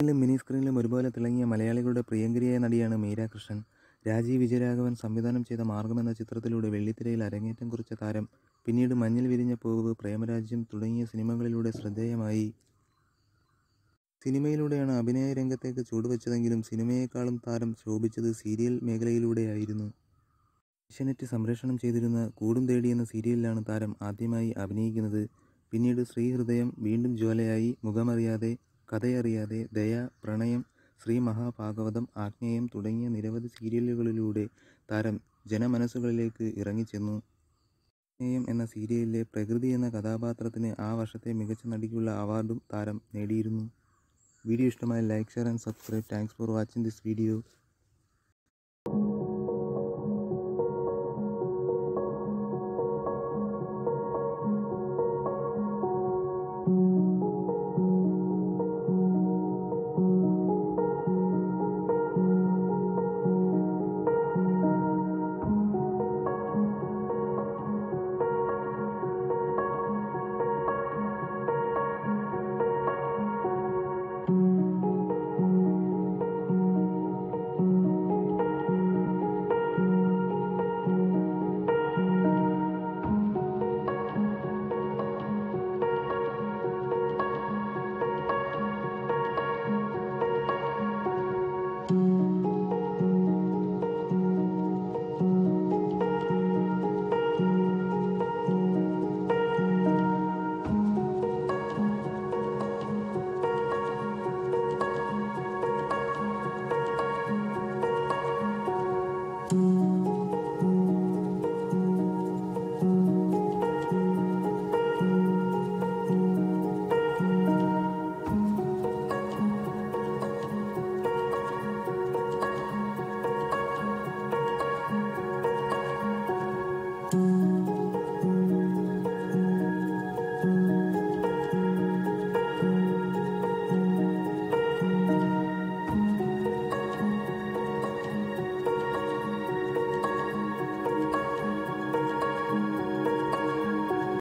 ിലും mini സ്ക്രീനിലും ഒരുപോലെ തിളങ്ങിയ മലയാളികളുടെ പ്രിയങ്കരിയായ നടിയാണ് മീര കൃഷ്ണൻ രാജീവ് വിജയരാഘവൻ സംവിധാനം ചെയ്ത മാർഗം എന്ന ചിത്രത്തിലൂടെ വെള്ളിത്തിരയിൽ അരങ്ങേറ്റം കുറിച്ച താരം പിന്നീട് മഞ്ഞിൽ വിരിഞ്ഞ പൂവ് പ്രേമരാജ്യം തുടങ്ങിയ സിനിമകളിലൂടെ ശ്രദ്ധേയമായി സിനിമയിലൂടെയാണ് അഭിനയ രംഗത്തേക്ക് ചുവടുവെച്ചതെങ്കിലും സിനിമയെക്കാളും താരം ശോഭിച്ചത് സീരിയൽ മേഖലയിലൂടെയായിരുന്നു ഏഷ്യാനെറ്റ് സംപ്രേഷണം ചെയ്തിരുന്ന കൂടും തേടി എന്ന സീരിയലിലാണ് താരം ആദ്യമായി അഭിനയിക്കുന്നത് പിന്നീട് ശ്രീഹൃദയം വീണ്ടും ജ്വാലയായി മുഖമറിയാതെ കഥയറിയാതെ ദയ പ്രണയം ശ്രീ മഹാഭാഗവതം ആഗ്നേയം തുടങ്ങിയ നിരവധി സീരിയലുകളിലൂടെ താരം ജനമനസ്സുകളിലേക്ക് ഇറങ്ങിച്ചെന്നു ആഗ്നേയം എന്ന സീരിയലിലെ പ്രകൃതി എന്ന കഥാപാത്രത്തിന് ആ വർഷത്തെ മികച്ച നടിക്കുള്ള അവാർഡും താരം നേടിയിരുന്നു വീഡിയോ ഇഷ്ടമായ like share and subscribe thanks for watching this video